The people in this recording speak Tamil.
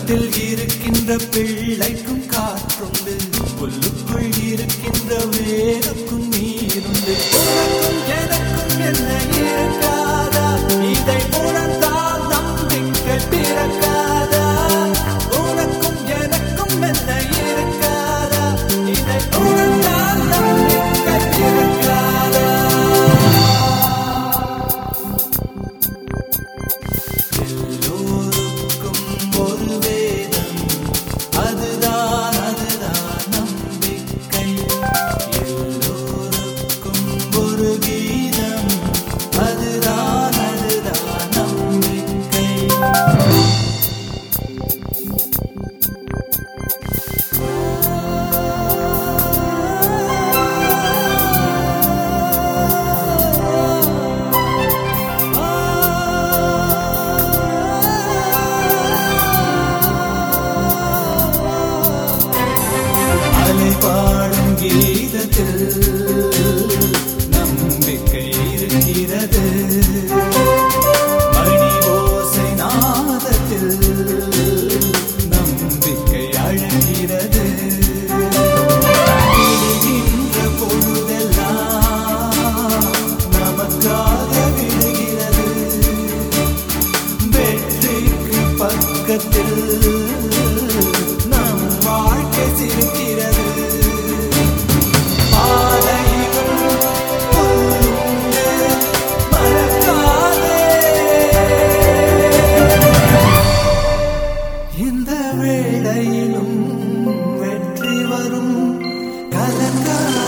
கருத்தில் இருக்கின்ற பிள்ளைக்கும் காற்றுண்டு புல்லுக்குள் இருக்கின்ற வேருக்கும் நீருண்டு உனக்கும் எனக்கும் என்ன இருக்காதா இதை உணர்ந்தால் நம்பிக்கை பிறக்காதா உனக்கும் எனக்கும் என்ன இருக்காதா இதை உணர்ந்தால் நம்பிக்கை பிறக்காதா எல்லோருக்கும் ஒரு வேதம் அதுதான் அதுதான் நம்பிக்கை எல்லோருக்கும் ஒரு கீதம் அதுதான் அதுதான் நம்பிக்கை அலை பாடும் கீதத்தில் நம்பிக்கை இருக்கிறது மணி ஓசை நாதத்தில் நம்பிக்கை அழகிறது விடுகின்ற பொழுதெல்லாம் நமக்காக விடுகிறது வெற்றிக்கு பக்கத்தில் நம் வாழ்க்கை சிரிக்கிறது பாதையிலும் புல்லுண்டு மறக்காதே. இந்த வேளையிலும் வெற்றி வரும் கலங்காதே